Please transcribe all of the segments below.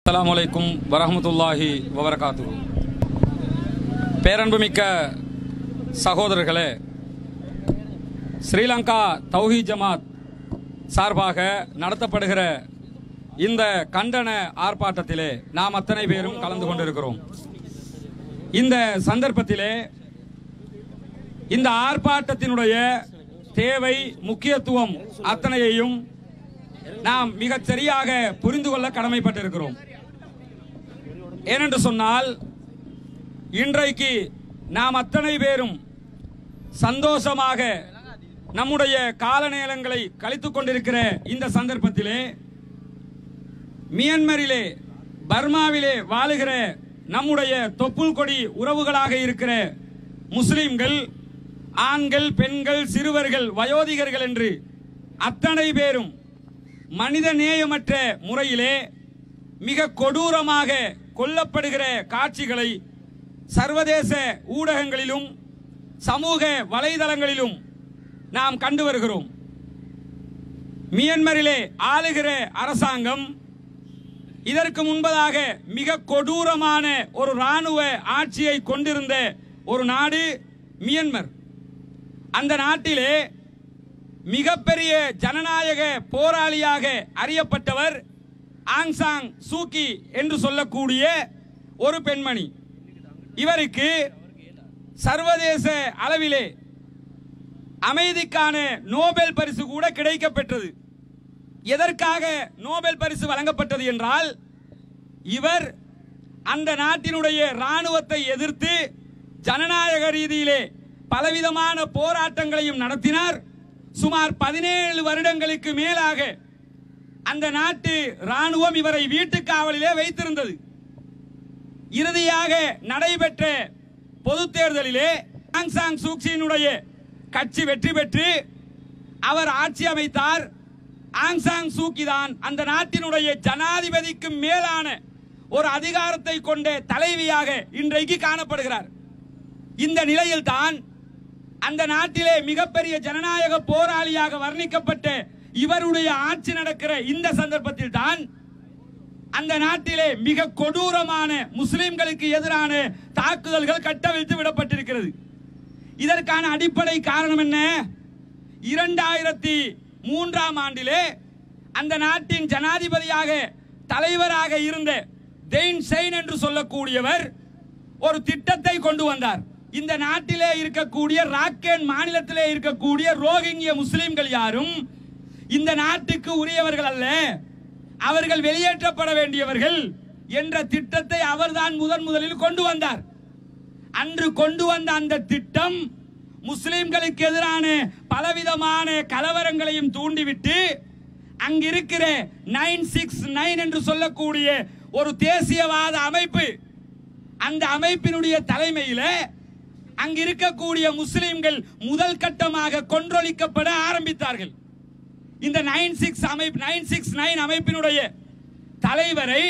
அஸ்ஸலாமு அலைக்கும் வரஹ்மத்துல்லாஹி வபரகாத்து பேரன்புமிக்க சகோதரர்களே ஸ்ரீலங்கா தௌஹி ஜமாத் சார்பாக நடத்தப்படுகிற இந்த கண்டன ஆர்ப்பாட்டத்திலே நாம் அத்தனை பேரும் கலந்து கொண்டிருக்கிறோம் இந்த சந்தர்ப்பத்திலே இந்த ஆர்ப்பாட்டத்தினுடைய தேவை முக்கியத்துவம் அத்தனையையும் நாம் மிகச் சரியாக புரிந்து கொள்ள கடமைப்பட்டிருக்கிறோம் ஏனென்று சொன்னால் இன்றைக்கு நாம் அத்தனை பேரும் சந்தோஷமாக நம்முடைய கால நேரங்களை கழித்துக் கொண்டிருக்கிற இந்த சந்தர்ப்பத்திலே மியன்மரிலே பர்மாவிலே வாழுகிற நம்முடைய தொப்புள் கொடி உறவுகளாக இருக்கிற முஸ்லிம்கள் ஆண்கள் பெண்கள் சிறுவர்கள் வயோதிகர்கள் என்று அத்தனை பேரும் மனித நேயமற்ற முறையிலே மிக கொடூரமாக கொல்லப்படுகிற காட்சிகளை சர்வதேச ஊடகங்களிலும் சமூக வலைதளங்களிலும் நாம் கண்டு வருகிறோம் மியன்மரிலே ஆளுகிற அரசாங்கம் இதற்கு முன்பதாக மிக கொடூரமான ஒரு ராணுவ ஆட்சியை கொண்டிருந்த ஒரு நாடு மியன்மர் அந்த நாட்டிலே மிகப்பெரிய ஜனநாயக போராளியாக அறியப்பட்டவர் ஆங்சாங் சூக்கி என்று சொல்லக்கூடிய ஒரு பெண்மணி இவருக்கு சர்வதேச அளவிலே அமைதிக்கான நோபல் பரிசு கூட கிடைக்கப்பெற்றது எதற்காக நோபல் பரிசு வழங்கப்பட்டது என்றால் இவர் அந்த நாட்டினுடைய ராணுவத்தை எதிர்த்து ஜனநாயக ரீதியிலே பலவிதமான போராட்டங்களையும் நடத்தினார் சுமார் பதினேழு வருடங்களுக்கு மேலாக அந்த நாட்டு ராணுவம் இவரை வீட்டு காவலிலே வைத்திருந்தது இறுதியாக நடைபெற்ற பொது தேர்தலிலே ஆங் சாங் சூக்சியினுடைய கட்சி வெற்றி பெற்று அவர் ஆட்சி அமைத்தார் ஆங் சாங் சூக்கி தான் அந்த நாட்டினுடைய ஜனாதிபதிக்கு மேலான ஒரு அதிகாரத்தை கொண்ட தலைவியாக இன்றைக்கு காணப்படுகிறார் இந்த நிலையில் தான் அந்த நாட்டிலே மிகப்பெரிய ஜனநாயக போராளியாக வர்ணிக்கப்பட்ட இவருடைய ஆட்சி நடக்கிற இந்த சந்தர்ப்பத்தில் தான் அந்த நாட்டிலே மிக கொடூரமான முஸ்லிம்களுக்கு எதிரான தாக்குதல்கள் கட்டவிழ்த்து விடப்பட்டிருக்கிறது இதற்கான அடிப்படை காரணம் என்ன இரண்டாயிரத்தி மூன்றாம் ஆண்டிலே அந்த நாட்டின் ஜனாதிபதியாக தலைவராக இருந்த தெயின் செயின் என்று சொல்லக்கூடியவர் ஒரு திட்டத்தை கொண்டு வந்தார் இந்த நாட்டிலே இருக்கக்கூடிய ராக்கேன் மாநிலத்திலே இருக்கக்கூடிய ரோஹிங்கிய முஸ்லிம்கள் யாரும் இந்த நாட்டுக்கு உரியவர்கள் அல்ல அவர்கள் வெளியேற்றப்பட வேண்டியவர்கள் என்ற திட்டத்தை அவர்தான் முதன் முதலில் கொண்டு வந்தார் அன்று கொண்டு வந்த அந்த திட்டம் முஸ்லிம்களுக்கு எதிரான பலவிதமான கலவரங்களையும் தூண்டிவிட்டு அங்கிருக்கிற நைன் சிக்ஸ் நைன் என்று சொல்லக்கூடிய ஒரு தேசியவாத அமைப்பு அந்த அமைப்பினுடைய தலைமையில அங்கு இருக்கக்கூடிய முஸ்லிம்கள் முதல் கட்டமாக கொன்றொழிக்கப்பட ஆரம்பித்தார்கள் இந்த நைன் சிக்ஸ் அமைப்பு நைன் சிக்ஸ் நைன் அமைப்பினுடைய தலைவரை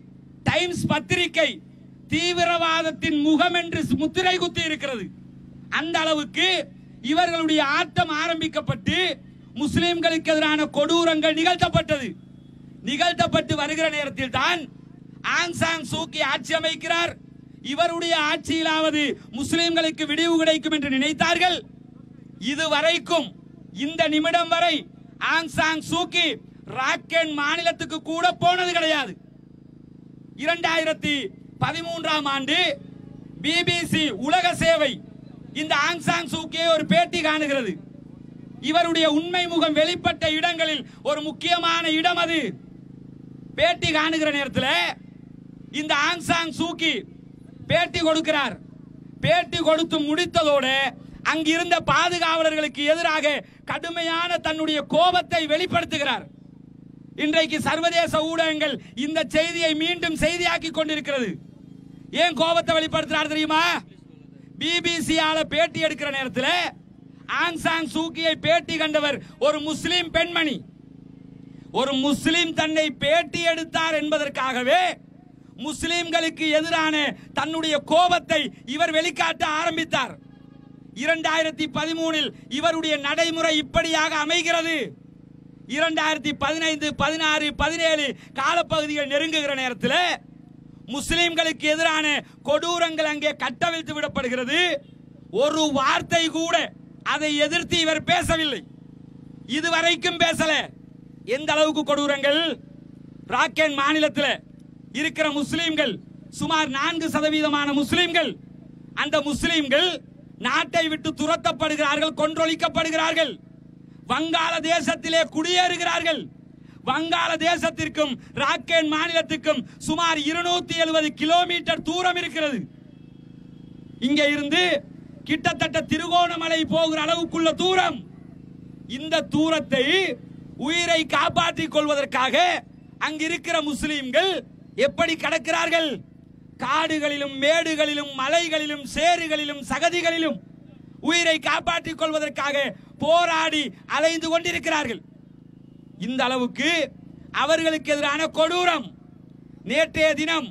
டைம்ஸ் பத்திரிகை தீவிரவாதத்தின் முகம் என்று முத்திரை குத்தி இருக்கிறது அந்த அளவுக்கு இவர்களுடைய ஆட்டம் ஆரம்பிக்கப்பட்டு முஸ்லிம்களுக்கு எதிரான கொடூரங்கள் நிகழ்த்தப்பட்டது நிகழ்த்தப்பட்டு வருகிற நேரத்தில் தான் ஆங் சாங் சூக்கி ஆட்சி அமைக்கிறார் இவருடைய ஆட்சியிலாவது முஸ்லிம்களுக்கு விடிவு கிடைக்கும் என்று நினைத்தார்கள் இதுவரைக்கும் இந்த நிமிடம் வரை ஆங் சாங் சூக்கி ராக்கென் மாநிலத்துக்கு கூட போனது கிடையாது இரண்டாயிரத்தி பதிமூன்றாம் ஆண்டு பிபிசி உலக சேவை இந்த ஆங் சாங் சூக்கியை ஒரு பேட்டி காணுகிறது இவருடைய உண்மை முகம் வெளிப்பட்ட இடங்களில் ஒரு முக்கியமான இடம் அது பேட்டி காணுகிற நேரத்தில் இந்த ஆங் சாங் சூக்கி பேட்டி கொடுக்கிறார் பேட்டி கொடுத்து முடித்ததோடு அங்கிருந்த பாதுகாவலர்களுக்கு எதிராக கடுமையான தன்னுடைய கோபத்தை வெளிப்படுத்துகிறார் இன்றைக்கு சர்வதேச ஊடகங்கள் இந்த செய்தியை மீண்டும் செய்தியாக்கி கொண்டிருக்கிறது ஏன் கோபத்தை வெளிப்படுத்துறார் தெரியுமா பிபிசியால பேட்டி எடுக்கிற நேரத்தில் ஆங் சாங் சூக்கியை பேட்டி கண்டவர் ஒரு முஸ்லிம் பெண்மணி ஒரு முஸ்லிம் தன்னை பேட்டி எடுத்தார் என்பதற்காகவே முஸ்லிம்களுக்கு எதிரான தன்னுடைய கோபத்தை இவர் வெளிக்காட்ட ஆரம்பித்தார் இரண்டாயிரத்தி பதிமூனில் இவருடைய நடைமுறை இப்படியாக அமைகிறது இரண்டாயிரத்தி பதினைந்து பதினாறு பதினேழு காலப்பகுதிகள் நெருங்குகிற நேரத்தில் முஸ்லிம்களுக்கு எதிரான கொடூரங்கள் அங்கே கட்டவிழ்த்து விடப்படுகிறது ஒரு வார்த்தை கூட அதை எதிர்த்து இவர் பேசவில்லை இதுவரைக்கும் பேசல எந்த அளவுக்கு கொடூரங்கள் ராக்கேன் மாநிலத்தில் இருக்கிற முஸ்லிம்கள் சுமார் நான்கு சதவீதமான முஸ்லிம்கள் அந்த முஸ்லிம்கள் நாட்டை விட்டு துரத்தப்படுகிறார்கள் கொன்றொழிக்கப்படுகிறார்கள் வங்காள தேசத்திலே குடியேறுகிறார்கள் வங்காள தேசத்திற்கும் ராக்கேன் மாநிலத்துக்கும் சுமார் இருநூத்தி எழுபது கிலோமீட்டர் தூரம் இருக்கிறது இங்கே இருந்து கிட்டத்தட்ட திருகோணமலை போகிற அளவுக்குள்ள தூரம் இந்த தூரத்தை உயிரை காப்பாற்றிக் கொள்வதற்காக அங்கிருக்கிற முஸ்லிம்கள் எப்படி கடக்கிறார்கள் காடுகளிலும் மேடுகளிலும் மலைகளிலும் சேறுகளிலும் சகதிகளிலும் உயிரை காப்பாற்றிக் கொள்வதற்காக போராடி அலைந்து கொண்டிருக்கிறார்கள் இந்த அளவுக்கு அவர்களுக்கு எதிரான கொடூரம் நேற்றைய தினம்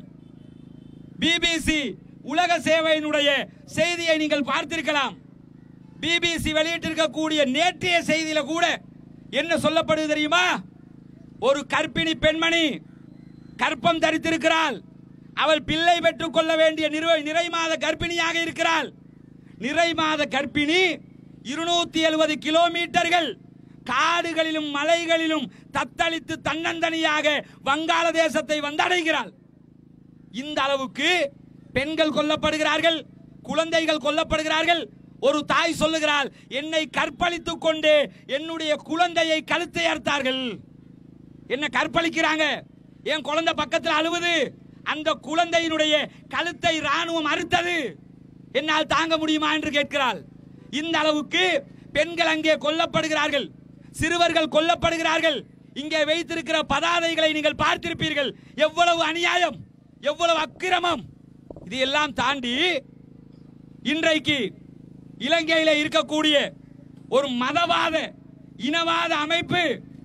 பிபிசி உலக சேவையினுடைய செய்தியை நீங்கள் பார்த்திருக்கலாம் பிபிசி வெளியிட்டிருக்கக்கூடிய நேற்றைய செய்தியில கூட என்ன சொல்லப்படுது தெரியுமா ஒரு கர்ப்பிணி பெண்மணி கற்பம் தரித்திருக்கிறாள் அவள் பிள்ளை பெற்றுக் கொள்ள வேண்டிய நிறை- நிறை மாத கர்ப்பிணியாக இருக்கிறாள் நிறை மாத கர்ப்பிணி இருநூத்தி எழுபது கிலோமீட்டர்கள் காடுகளிலும் மலைகளிலும் தத்தளித்து தன்னந்தனியாக வங்காளதேசத்தை வந்தடைகிறாள் இந்த அளவுக்கு பெண்கள் கொல்லப்படுகிறார்கள் குழந்தைகள் கொல்லப்படுகிறார்கள் ஒரு தாய் சொல்லுகிறாள் என்னை கற்பழித்துக் கொண்டு என்னுடைய குழந்தையை கழுத்தை அறுத்தார்கள் என்ன கற்பழிக்கிறாங்க என் குழந்தை பக்கத்தில் அழுவுது அந்த குழந்தையினுடைய கழுத்தை ராணுவம் அறுத்தது என்னால் தாங்க முடியுமா என்று கேட்கிறாள் இந்த அளவுக்கு பெண்கள் அங்கே கொல்லப்படுகிறார்கள் சிறுவர்கள் கொல்லப்படுகிறார்கள் இங்கே வைத்திருக்கிற பதாதைகளை நீங்கள் பார்த்திருப்பீர்கள் எவ்வளவு அநியாயம் எவ்வளவு அக்கிரமம் இது எல்லாம் தாண்டி இன்றைக்கு இலங்கையில் இருக்கக்கூடிய ஒரு மதவாத இனவாத அமைப்பு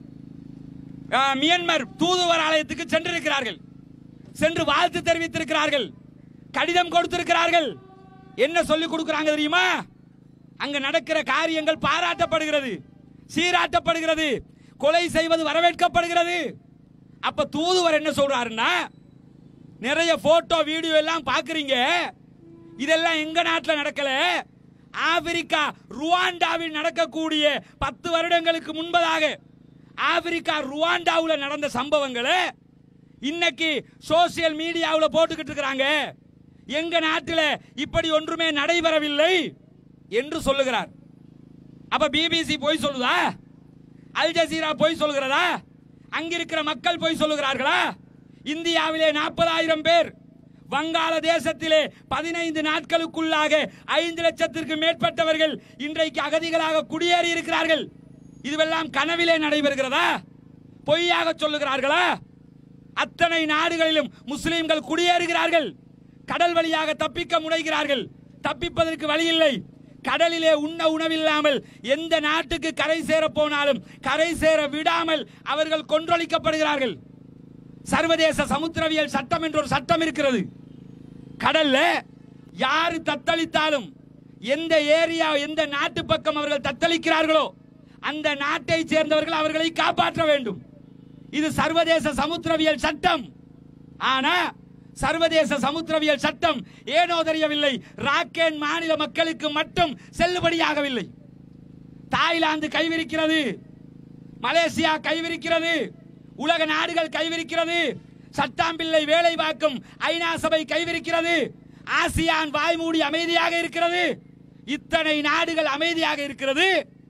ஆ, மியான்மர் தூதுவர் ஆலயத்துக்கு சென்றிருக்கிறார்கள் சென்று வாழ்த்து தெரிவித்திருக்கிறார்கள் கடிதம் கொடுத்திருக்கிறார்கள் என்ன சொல்லி கொடுக்கிறாங்க தெரியுமா அங்க நடக்கிற காரியங்கள் பாராட்டப்படுகிறது சீராட்டப்படுகிறது கொலை செய்வது வரவேற்கப்படுகிறது அப்ப தூதுவர் என்ன சொல்றாருன்னா நிறைய போட்டோ வீடியோ எல்லாம் பாக்குறீங்க இதெல்லாம் எங்க நாட்டில் நடக்கல ஆப்பிரிக்கா ருவாண்டாவில் நடக்கக்கூடிய பத்து வருடங்களுக்கு முன்பதாக ஆப்பிரிக்கா ருவாண்டாவில் நடந்த சம்பவங்களை இன்னைக்கு சோசியல் மீடியாவில் போட்டுக்கிட்டு இருக்கிறாங்க எங்க நாட்டில் இப்படி ஒன்றுமே நடைபெறவில்லை என்று சொல்லுகிறார் அப்ப பிபிசி போய் சொல்லுதா அல் ஜசீரா போய் சொல்கிறதா அங்கிருக்கிற மக்கள் போய் சொல்லுகிறார்களா இந்தியாவிலே நாற்பதாயிரம் பேர் வங்காள தேசத்திலே பதினைந்து நாட்களுக்குள்ளாக ஐந்து லட்சத்திற்கு மேற்பட்டவர்கள் இன்றைக்கு அகதிகளாக குடியேறி இருக்கிறார்கள் இதுவெல்லாம் கனவிலே நடைபெறுகிறதா பொய்யாக சொல்லுகிறார்களா அத்தனை நாடுகளிலும் முஸ்லிம்கள் குடியேறுகிறார்கள் கடல் வழியாக தப்பிக்க முனைகிறார்கள் தப்பிப்பதற்கு வழி இல்லை கடலிலே உண்ண உணவில்லாமல் எந்த நாட்டுக்கு கரை சேர போனாலும் கரை சேர விடாமல் அவர்கள் கொன்றொழிக்கப்படுகிறார்கள் சர்வதேச சமுத்திரவியல் சட்டம் என்ற ஒரு சட்டம் இருக்கிறது கடல்ல யாரு தத்தளித்தாலும் எந்த ஏரியா எந்த நாட்டு பக்கம் அவர்கள் தத்தளிக்கிறார்களோ அந்த நாட்டை சேர்ந்தவர்கள் அவர்களை காப்பாற்ற வேண்டும் இது சர்வதேச சமுத்திரவியல் சட்டம் ஆனா சர்வதேச சமுத்திரவியல் சட்டம் ஏனோ தெரியவில்லை ராக்கேன் மாநில மக்களுக்கு மட்டும் செல்லுபடியாகவில்லை தாய்லாந்து கைவிரிக்கிறது மலேசியா கைவிரிக்கிறது உலக நாடுகள் கைவிரிக்கிறது சட்டாம்பிள்ளை வேலை பார்க்கும் ஐநா சபை கைவிரிக்கிறது ஆசியான் வாய்மூடி அமைதியாக இருக்கிறது இத்தனை நாடுகள் அமைதியாக இருக்கிறது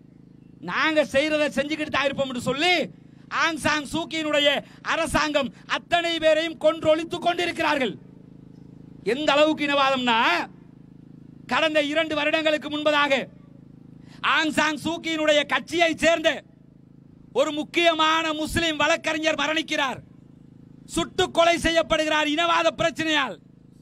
நாங்க செய்யறதை செஞ்சுக்கிட்டு தான் இருப்போம் என்று சொல்லி ஆங் சாங் சூக்கியினுடைய அரசாங்கம் அத்தனை பேரையும் கொன்றொழித்துக் கொண்டிருக்கிறார்கள் எந்த அளவுக்கு இனவாதம்னா கடந்த இரண்டு வருடங்களுக்கு முன்பதாக ஆங் சாங் சூக்கியினுடைய கட்சியை சேர்ந்த ஒரு முக்கியமான முஸ்லிம் வழக்கறிஞர் மரணிக்கிறார் சுட்டுக் கொலை செய்யப்படுகிறார் இனவாத பிரச்சனையால்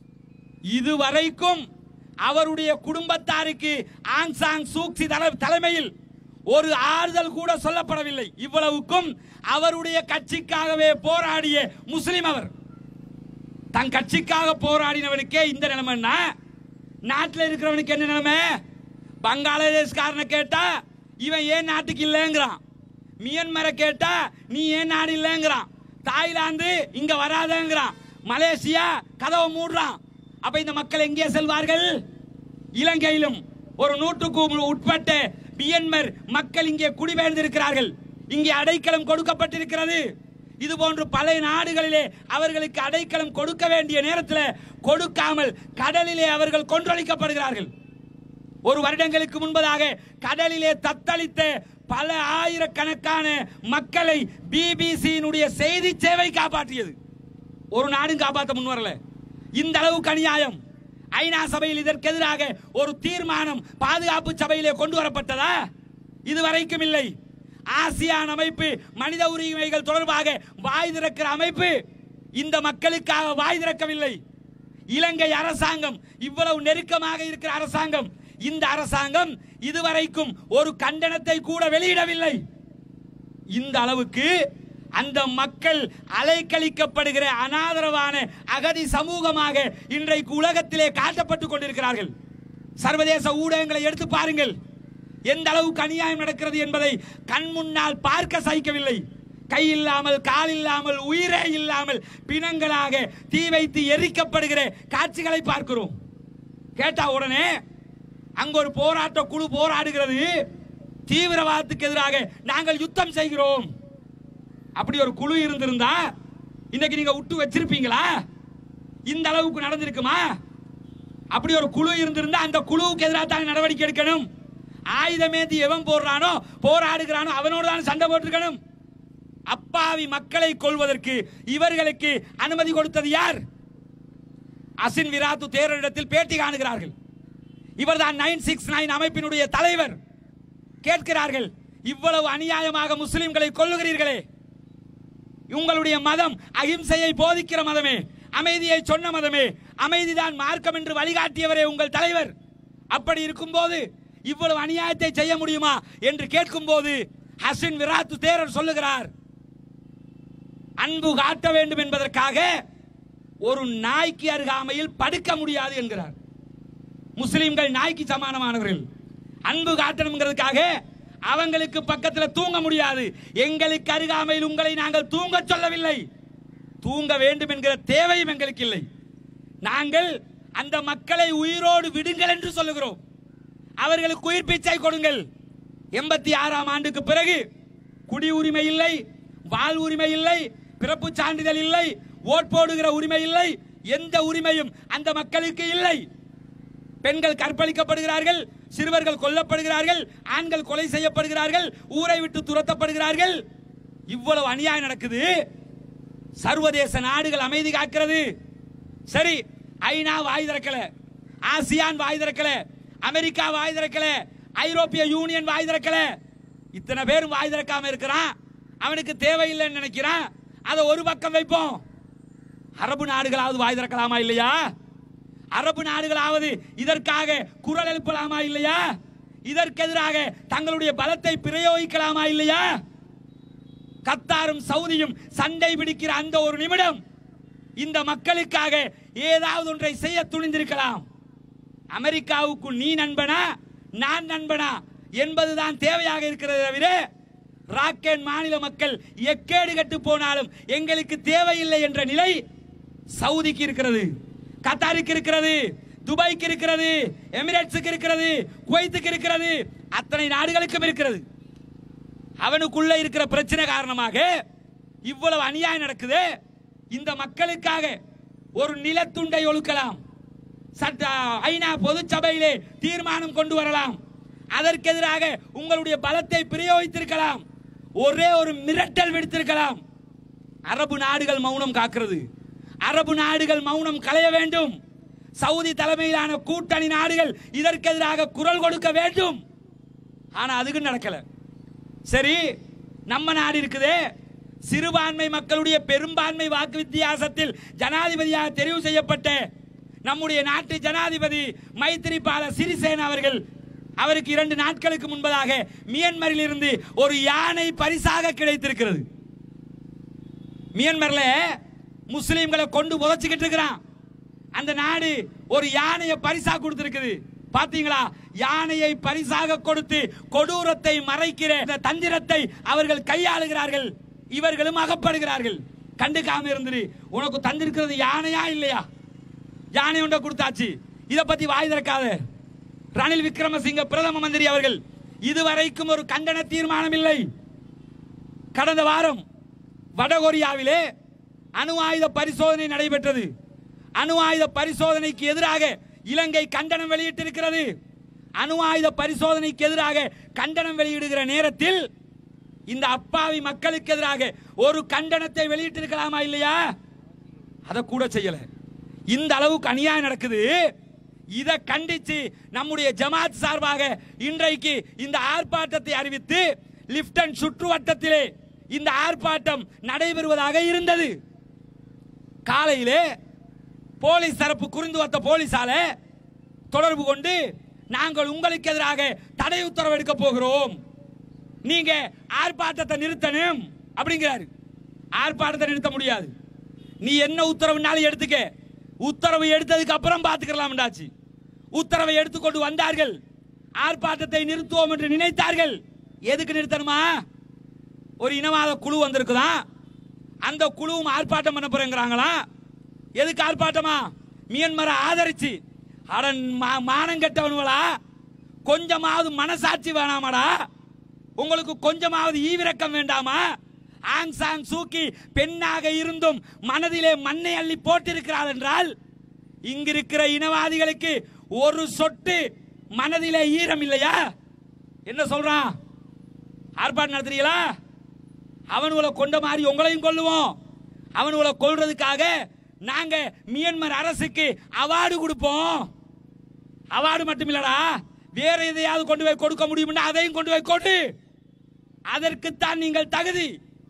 இதுவரைக்கும் அவருடைய குடும்பத்தாருக்கு ஆங் சாங் சூக்சி தல- தலைமையில் ஒரு ஆறுதல் கூட சொல்லப்படவில்லை இவ்வளவுக்கும் அவருடைய கட்சிக்காகவே போராடிய முஸ்லிம் அவர் தன் கட்சிக்காக போராடினவனுக்கே இந்த நிலைமைன்னா நாட்டில் இருக்கிறவனுக்கு என்ன நிலைமை பங்களாதேஷ்காரனை கேட்டா இவன் ஏன் நாட்டுக்கு இல்லைங்கிறான் மியன்மரை கேட்டா நீ ஏன் நாடு இல்லைங்கிறான் தாய்லாந்து இங்க வராதங்கிறான் மலேசியா கதவை மூடுறான் அப்ப இந்த மக்கள் எங்கே செல்வார்கள் இலங்கையிலும் ஒரு நூற்றுக்கு உட்பட்ட மியன்மர் மக்கள் இங்கே குடிபெயர்ந்திருக்கிறார்கள் இங்கே அடைக்கலம் கொடுக்கப்பட்டிருக்கிறது இது போன்று பல நாடுகளிலே அவர்களுக்கு அடைக்கலம் கொடுக்க வேண்டிய நேரத்தில் கொடுக்காமல் கடலிலே அவர்கள் கொன்றொழிக்கப்படுகிறார்கள் ஒரு வருடங்களுக்கு முன்பதாக கடலிலே தத்தளித்த பல ஆயிரக்கணக்கான மக்களை பிபிசியினுடைய செய்தி சேவை காப்பாற்றியது ஒரு நாடும் காப்பாற்ற முன் வரல இந்த அளவுக்கு அநியாயம் ஐநா சபையில் இதற்கு எதிராக ஒரு தீர்மானம் பாதுகாப்பு சபையிலே கொண்டு வரப்பட்டதா இதுவரைக்கும் இல்லை ஆசியான் அமைப்பு மனித உரிமைகள் தொடர்பாக வாய் திறக்கிற அமைப்பு இந்த மக்களுக்காக வாய் திறக்கவில்லை இலங்கை அரசாங்கம் இவ்வளவு நெருக்கமாக இருக்கிற அரசாங்கம் இந்த அரசாங்கம் இதுவரைக்கும் ஒரு கண்டனத்தை கூட வெளியிடவில்லை இந்த அளவுக்கு அந்த மக்கள் அலைக்கழிக்கப்படுகிற அனாதரவான அகதி சமூகமாக இன்றைக்கு உலகத்திலே காட்டப்பட்டுக் கொண்டிருக்கிறார்கள் சர்வதேச ஊடகங்களை எடுத்து பாருங்கள் எந்த அளவுக்கு அநியாயம் நடக்கிறது என்பதை கண் முன்னால் பார்க்க சகிக்கவில்லை கை இல்லாமல் கால் இல்லாமல் உயிரே இல்லாமல் பிணங்களாக தீ வைத்து எரிக்கப்படுகிற காட்சிகளை பார்க்கிறோம் கேட்டா உடனே அங்க ஒரு போராட்ட குழு போராடுகிறது தீவிரவாதத்துக்கு எதிராக நாங்கள் யுத்தம் செய்கிறோம் அப்படி ஒரு குழு இருந்திருந்தா இன்னைக்கு நீங்க விட்டு வச்சிருப்பீங்களா இந்த அளவுக்கு நடந்திருக்குமா அப்படி ஒரு குழு இருந்திருந்தா அந்த குழுவுக்கு எதிராக தான் நடவடிக்கை எடுக்கணும் ஆயுதமேந்தி எவன் போடுறானோ போராடுகிறானோ அவனோடு தான் சண்டை போட்டிருக்கணும் அப்பாவி மக்களை கொள்வதற்கு இவர்களுக்கு அனுமதி கொடுத்தது யார் அசின் விராத்து தேரரிடத்தில் பேட்டி காணுகிறார்கள் இவர்தான் நைன் சிக்ஸ் நைன் அமைப்பினுடைய தலைவர் கேட்கிறார்கள் இவ்வளவு அநியாயமாக முஸ்லிம்களை கொல்லுகிறீர்களே உங்களுடைய மதம் அகிம்சையை போதிக்கிற மதமே அமைதியை சொன்ன மதமே அமைதிதான் மார்க்கம் என்று வழிகாட்டியவரே உங்கள் தலைவர் அப்படி இருக்கும்போது இவ்வளவு அநியாயத்தை செய்ய முடியுமா என்று கேட்கும்போது ஹசின் விராத்து தேரர் சொல்லுகிறார் அன்பு காட்ட வேண்டும் என்பதற்காக ஒரு நாய்க்கு அருகாமையில் படுக்க முடியாது என்கிறார் முஸ்லிம்கள் நாய்க்கு சமானமானவர்கள் அன்பு காட்டணுங்கிறதுக்காக அவங்களுக்கு பக்கத்தில் தூங்க முடியாது எங்களுக்கு அருகாமையில் உங்களை நாங்கள் தூங்க சொல்லவில்லை தூங்க வேண்டும் என்கிற தேவையும் எங்களுக்கு இல்லை நாங்கள் அந்த மக்களை உயிரோடு விடுங்கள் என்று சொல்லுகிறோம் அவர்களுக்கு உயிர் பிச்சை கொடுங்கள் எண்பத்தி ஆறாம் ஆண்டுக்கு பிறகு குடி உரிமை இல்லை வாழ் உரிமை இல்லை பிறப்பு சான்றிதழ் இல்லை ஓட் போடுகிற உரிமை இல்லை எந்த உரிமையும் அந்த மக்களுக்கு இல்லை பெண்கள் கற்பழிக்கப்படுகிறார்கள் சிறுவர்கள் கொல்லப்படுகிறார்கள் ஆண்கள் கொலை செய்யப்படுகிறார்கள் ஊரை விட்டு துரத்தப்படுகிறார்கள் இவ்வளவு அநியாயம் நடக்குது சர்வதேச நாடுகள் அமைதி காக்கிறது சரி ஐநா வாய் திறக்கல ஆசியான் வாய் திறக்கல அமெரிக்கா வாய் திறக்கல ஐரோப்பிய யூனியன் வாய் திறக்கல இத்தனை பேரும் வாய் திறக்காம இருக்கிறான் அவனுக்கு தேவையில்லைன்னு நினைக்கிறான் அதை ஒரு பக்கம் வைப்போம் அரபு நாடுகளாவது வாய் திறக்கலாமா இல்லையா அரபு நாடுகளாவது இதற்காக குரல் எழுப்பலாமா இல்லையா இதற்கு எதிராக தங்களுடைய பலத்தை பிரயோகிக்கலாமா இல்லையா கத்தாரும் சவுதியும் சண்டை பிடிக்கிற அந்த ஒரு நிமிடம் இந்த மக்களுக்காக ஏதாவது ஒன்றை செய்ய துணிந்திருக்கலாம் அமெரிக்காவுக்கு நீ நண்பனா நான் நண்பனா என்பதுதான் தேவையாக இருக்கிறது தவிர ராக்கெட் மாநில மக்கள் எக்கேடு கட்டு போனாலும் எங்களுக்கு தேவையில்லை என்ற நிலை சவுதிக்கு இருக்கிறது கத்தாருக்கு இருக்கிறது துபாய்க்கு இருக்கிறது எமிரேட்ஸுக்கு இருக்கிறது குவைத்துக்கு இருக்கிறது அத்தனை நாடுகளுக்கும் இருக்கிறது அவனுக்குள்ள இருக்கிற பிரச்சனை காரணமாக இவ்வளவு அநியாயம் நடக்குது இந்த மக்களுக்காக ஒரு நிலத்துண்டை ஒழுக்கலாம் சட்ட ஐநா பொது சபையிலே தீர்மானம் கொண்டு வரலாம் அதற்கு எதிராக உங்களுடைய பலத்தை பிரயோகித்திருக்கலாம் ஒரே ஒரு மிரட்டல் விடுத்திருக்கலாம் அரபு நாடுகள் மௌனம் காக்கிறது அரபு நாடுகள் மௌனம் களைய வேண்டும் சவுதி தலைமையிலான கூட்டணி நாடுகள் இதற்கு எதிராக குரல் கொடுக்க வேண்டும் ஆனா அதுக்கு நடக்கல சரி நம்ம நாடு இருக்குதே சிறுபான்மை மக்களுடைய பெரும்பான்மை வாக்கு வித்தியாசத்தில் ஜனாதிபதியாக தெரிவு செய்யப்பட்ட நம்முடைய நாட்டு ஜனாதிபதி மைத்திரிபால சிறிசேன அவர்கள் அவருக்கு இரண்டு நாட்களுக்கு முன்பதாக மியன்மரில் இருந்து ஒரு யானை பரிசாக கிடைத்திருக்கிறது மியன்மர்ல முஸ்லிம்களை கொண்டு புதைச்சிக்கிட்டு இருக்கிறான் அந்த நாடு ஒரு யானையை பரிசா கொடுத்திருக்குது பாத்தீங்களா யானையை பரிசாக கொடுத்து கொடூரத்தை மறைக்கிற இந்த தந்திரத்தை அவர்கள் கையாளுகிறார்கள் இவர்களும் அகப்படுகிறார்கள் கண்டுக்காம இருந்துரு உனக்கு தந்திருக்கிறது யானையா இல்லையா யானை ஒன்றை கொடுத்தாச்சு இத பத்தி வாய் திறக்காத ரணில் விக்ரமசிங்க பிரதம மந்திரி அவர்கள் இதுவரைக்கும் ஒரு கண்டன தீர்மானம் இல்லை கடந்த வாரம் வடகொரியாவிலே அணு ஆயுத பரிசோதனை நடைபெற்றது அணு ஆயுத பரிசோதனைக்கு எதிராக இலங்கை கண்டனம் வெளியிட்டிருக்கிறது அணு ஆயுத பரிசோதனைக்கு எதிராக கண்டனம் வெளியிடுகிற நேரத்தில் இந்த அப்பாவி மக்களுக்கு எதிராக ஒரு கண்டனத்தை வெளியிட்டிருக்கலாமா இல்லையா அதை கூட செய்யல இந்த அளவுக்கு அநியாயம் நடக்குது இதை கண்டிச்சு நம்முடைய ஜமாத் சார்பாக இன்றைக்கு இந்த ஆர்ப்பாட்டத்தை அறிவித்து லிப்டன் சுற்றுவட்டத்திலே இந்த ஆர்ப்பாட்டம் நடைபெறுவதாக இருந்தது காலையிலே போலீஸ் தரப்பு குறிந்து வந்த போலீசால தொடர்பு கொண்டு நாங்கள் உங்களுக்கு எதிராக தடை உத்தரவு எடுக்க போகிறோம் நீங்க ஆர்ப்பாட்டத்தை நிறுத்தணும் அப்படிங்கிறாரு ஆர்ப்பாட்டத்தை நிறுத்த முடியாது நீ என்ன உத்தரவுனாலும் எடுத்துக்க உத்தரவு எடுத்ததுக்கு அப்புறம் பார்த்துக்கலாம்டாச்சு உத்தரவை எடுத்துக்கொண்டு வந்தார்கள் ஆர்ப்பாட்டத்தை நிறுத்துவோம் என்று நினைத்தார்கள் எதுக்கு நிறுத்தணுமா ஒரு இனவாத குழு வந்திருக்குதா அந்த குழுவும் ஆர்ப்பாட்டம் பண்ண போறேங்கிறாங்களா எதுக்கு ஆர்ப்பாட்டமா மியன்மரை ஆதரிச்சு அடன் மானம் கெட்டவனுங்களா கொஞ்சமாவது மனசாட்சி வேணாமாடா உங்களுக்கு கொஞ்சமாவது ஈவிரக்கம் வேண்டாமா ஆங் சாங் சூக்கி பெண்ணாக இருந்தும் மனதிலே மண்ணை அள்ளி போட்டிருக்கிறாள் என்றால் இங்கிருக்கிற இனவாதிகளுக்கு ஒரு சொட்டு மனதிலே ஈரம் இல்லையா என்ன சொல்றான் ஆர்ப்பாட்டம் நடத்துறீங்களா அவனுகளை கொண்ட மாதிரி உங்களையும் கொல்லுவோம் அவனுகளை கொல்றதுக்காக நாங்க மியன்மர் அரசுக்கு அவார்டு கொடுப்போம் அவார்டு மட்டும் இல்லடா வேற எதையாவது கொண்டு போய் கொடுக்க முடியும்னா அதையும் கொண்டு போய் கொடு அதற்குத்தான் நீங்கள் தகுதி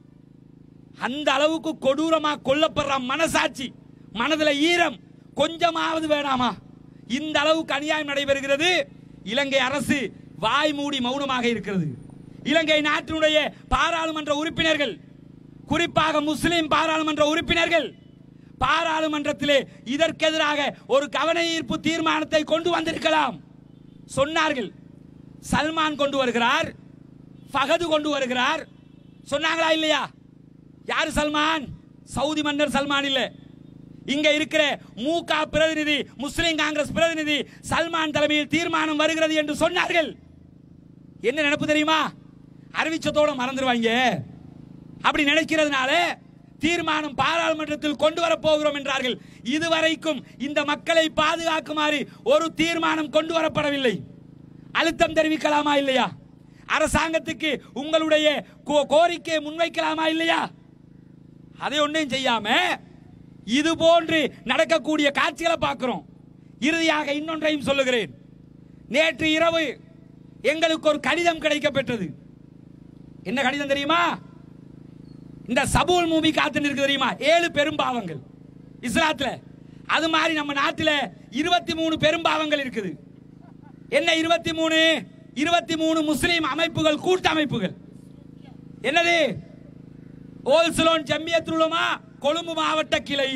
அந்த அளவுக்கு கொடூரமா கொல்லப்படுற மனசாட்சி மனதுல ஈரம் கொஞ்சமாவது வேணாமா இந்த அளவுக்கு அநியாயம் நடைபெறுகிறது இலங்கை அரசு வாய் மூடி மௌனமாக இருக்கிறது இலங்கை நாட்டினுடைய பாராளுமன்ற உறுப்பினர்கள் குறிப்பாக முஸ்லிம் பாராளுமன்ற உறுப்பினர்கள் பாராளுமன்றத்திலே இதற்கெதிராக ஒரு கவன ஈர்ப்பு தீர்மானத்தை கொண்டு வந்திருக்கலாம் சொன்னார்கள் சல்மான் கொண்டு வருகிறார் ஃபகது கொண்டு வருகிறார் சொன்னாங்களா இல்லையா யார் சல்மான் சவுதி மன்னர் சல்மான் இல்ல இங்க இருக்கிற மூகா பிரதிநிதி முஸ்லிம் காங்கிரஸ் பிரதிநிதி சல்மான் தலைமையில் தீர்மானம் வருகிறது என்று சொன்னார்கள் என்ன நினைப்பு தெரியுமா அறிவிச்சதோட மறந்துடுவாங்க அப்படி நினைக்கிறதுனால தீர்மானம் பாராளுமன்றத்தில் கொண்டு வர போகிறோம் என்றார்கள் இதுவரைக்கும் இந்த மக்களை பாதுகாக்குமாறு ஒரு தீர்மானம் கொண்டு வரப்படவில்லை அழுத்தம் தெரிவிக்கலாமா இல்லையா அரசாங்கத்துக்கு உங்களுடைய கோ- கோரிக்கையை முன்வைக்கலாமா இல்லையா அதை ஒன்றும் செய்யாம இது போன்று நடக்கக்கூடிய காட்சிகளை பார்க்கிறோம் இறுதியாக இன்னொன்றையும் சொல்லுகிறேன் நேற்று இரவு எங்களுக்கு ஒரு கடிதம் கிடைக்கப்பெற்றது என்ன கடிதம் தெரியுமா இந்த சபூல் மூமி காத்து இருக்கு தெரியுமா ஏழு பெரும்பாவங்கள் இஸ்லாத்துல அது மாதிரி நம்ம நாட்டில் இருபத்தி மூணு பெரும்பாவங்கள் இருக்குது என்ன இருபத்தி மூணு இருபத்தி மூணு முஸ்லீம் அமைப்புகள் கூட்டமைப்புகள் என்னது ஓல்சலோன் ஜம்மியத்துலமா கொழும்பு மாவட்ட கிளை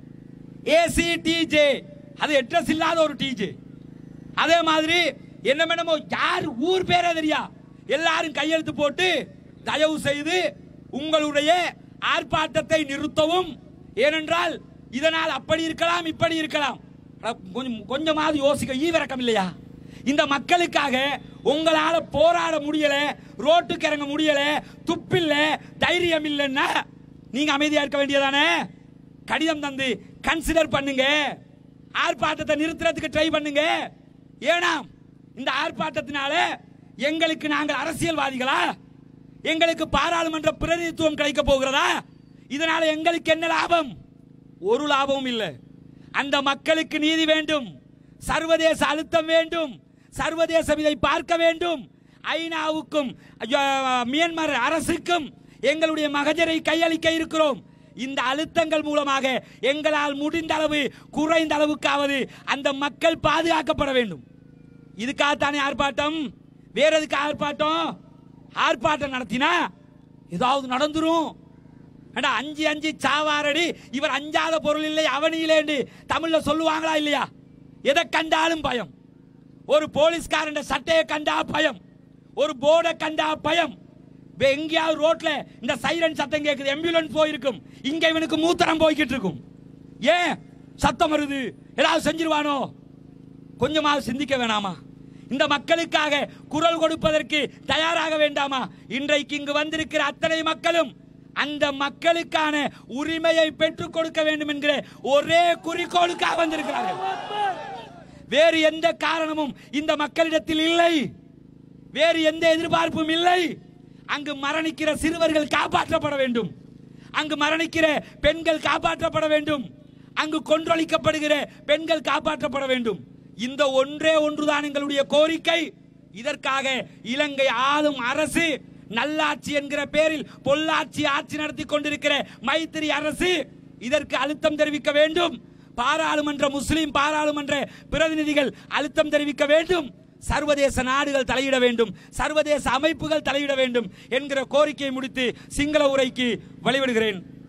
ஏசிடிஜே அது அட்ரஸ் இல்லாத ஒரு டிஜே அதே மாதிரி என்ன வேணுமோ யார் ஊர் பேரே தெரியா எல்லாரும் கையெழுத்து போட்டு தயவு செய்து உங்களுடைய ஆர்ப்பாட்டத்தை நிறுத்தவும் ஏனென்றால் இதனால் அப்படி இருக்கலாம் இப்படி இருக்கலாம் அட, கொஞ்சம் கொஞ்சமாவது யோசிக்க ஈவிரக்கம் இல்லையா இந்த மக்களுக்காக உங்களால போராட முடியல ரோட்டுக்கு இறங்க முடியல துப்பில்ல தைரியம் இல்லைன்னா நீங்க அமைதியா இருக்க வேண்டியதானே கடிதம் தந்து கன்சிடர் பண்ணுங்க ஆர்ப்பாட்டத்தை நிறுத்துறதுக்கு ட்ரை பண்ணுங்க ஏனா இந்த ஆர்ப்பாட்டத்தினால எங்களுக்கு நாங்கள் அரசியல்வாதிகளா எங்களுக்கு பாராளுமன்ற பிரதிநிதித்துவம் கிடைக்க போகிறதா இதனால எங்களுக்கு என்ன லாபம் ஒரு லாபமும் இல்லை அந்த மக்களுக்கு நீதி வேண்டும் சர்வதேச அழுத்தம் வேண்டும் சர்வதேசம் இதை பார்க்க வேண்டும் ஐநாவுக்கும் ஐயோ, மியான்மர் அரசுக்கும் எங்களுடைய மகஜரை கையளிக்க இருக்கிறோம் இந்த அழுத்தங்கள் மூலமாக எங்களால் முடிந்த அளவு குறைந்த அளவுக்காவது அந்த மக்கள் பாதுகாக்கப்பட வேண்டும் இதுக்காகத்தானே ஆர்ப்பாட்டம் வேற எதுக்கு ஆர்ப்பாட்டம் ஆர்ப்பாட்டம் நடத்தினா ஏதாவது நடந்துரும் ஏண்டா அஞ்சு அஞ்சு சாவாரடி இவர் அஞ்சாத பொருள் இல்லை அவனிலேண்டு தமிழ்ல சொல்லுவாங்களா இல்லையா எதை கண்டாலும் பயம் ஒரு போலீஸ்காரன் சட்டையை கண்டா பயம் ஒரு போர்டை கண்டா பயம் வே- எங்கேயாவது ரோட்ல இந்த சைரன் சத்தம் கேட்குது ஆம்புலன்ஸ் போயிருக்கும் இங்க இவனுக்கு மூத்தரம் போய்கிட்டு இருக்கும் ஏன் சத்தம் வருது ஏதாவது செஞ்சிருவானோ கொஞ்சமாவது சிந்திக்க வேணாமா இந்த மக்களுக்காக குரல் கொடுப்பதற்கு தயாராக வேண்டாமா இன்றைக்கு இங்கு வந்திருக்கிற அத்தனை மக்களும் அந்த மக்களுக்கான உரிமையை பெற்றுக் கொடுக்க வேண்டும் என்கிற ஒரே குறிக்கோளுக்காக வந்திருக்கிறார்கள் வேறு எந்த காரணமும் இந்த மக்களிடத்தில் இல்லை வேறு எந்த எதிர்பார்ப்பும் இல்லை அங்கு மரணிக்கிற சிறுவர்கள் காப்பாற்றப்பட வேண்டும் அங்கு மரணிக்கிற பெண்கள் காப்பாற்றப்பட வேண்டும் அங்கு கொன்றொழிக்கப்படுகிற பெண்கள் காப்பாற்றப்பட வேண்டும் இந்த ஒன்றே ஒன்றுதான் எங்களுடைய கோரிக்கை இதற்காக இலங்கை ஆளும் அரசு நல்லாட்சி என்கிற பேரில் பொள்ளாட்சி ஆட்சி நடத்தி கொண்டிருக்கிற மைத்திரி அரசு இதற்கு அழுத்தம் தெரிவிக்க வேண்டும் பாராளுமன்ற முஸ்லிம் பாராளுமன்ற பிரதிநிதிகள் அழுத்தம் தெரிவிக்க வேண்டும் சர்வதேச நாடுகள் தலையிட வேண்டும் சர்வதேச அமைப்புகள் தலையிட வேண்டும் என்கிற கோரிக்கையை முடித்து சிங்கள உரைக்கு வழிவிடுகிறேன்